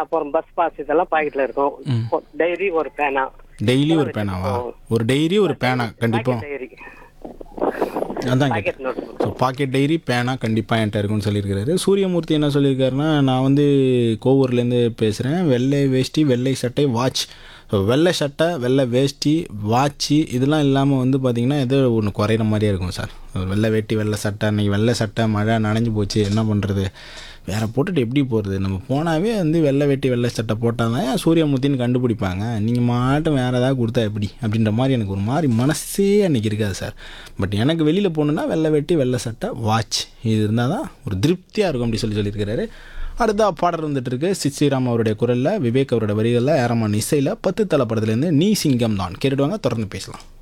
அப்புறம் bus pass இதெல்லாம் பாக்கெட்ல இருக்கும் டைரி ஒரு பேனா டெய்லி ஒரு பேனாவா ஒரு டெய்லி ஒரு பேனா கண்டிப்பாக டைரி அதான் கேட்டேன் pocket note so pocket diary பேனா கண்டிப்பாக என்கிட்ட இருக்குன்னு சொல்லியிருக்காரு சூரியமூர்த்தி என்ன சொல்லியிருக்காருன்னா நான் வந்து கோவூர்லேருந்து பேசுகிறேன் வெள்ளை வேஷ்டி வெள்ளை சட்டை வாட்ச் ஸோ வெள்ளை சட்டை வெள்ளை வேஷ்டி வாட்சி இதெல்லாம் இல்லாமல் வந்து பார்த்திங்கன்னா ஏதோ ஒன்று குறையிற மாதிரியே இருக்கும் சார் வெள்ளை வேட்டி வெள்ளை சட்டை அன்றைக்கி வெள்ளை சட்டை மழை நனைஞ்சு போச்சு என்ன பண்ணுறது வேறு போட்டுட்டு எப்படி போகிறது நம்ம போனாவே வந்து வெள்ளை வேட்டி வெள்ளை சட்டை போட்டால் தான் சூரியமூர்த்தின்னு கண்டுபிடிப்பாங்க நீங்கள் மாட்டும் வேறு ஏதாவது கொடுத்தா எப்படி அப்படின்ற மாதிரி எனக்கு ஒரு மாதிரி மனசே அன்றைக்கி இருக்காது சார் பட் எனக்கு வெளியில் போகணுன்னா வெள்ளை வேட்டி வெள்ளை சட்டை வாட்ச் இது இருந்தால் தான் ஒரு திருப்தியாக இருக்கும் அப்படி சொல்லி சொல்லியிருக்கிறாரு அடுத்த பாடல் வந்துட்டு இருக்கு சித் ஸ்ரீராம் அவருடைய குரலில் விவேக் அவருடைய வரிகளில் ஏரமான் இசையில் பத்து தலை படத்துலேருந்து நீ சிங்கம் தான் கேட்டுடுவாங்க தொடர்ந்து பேசலாம்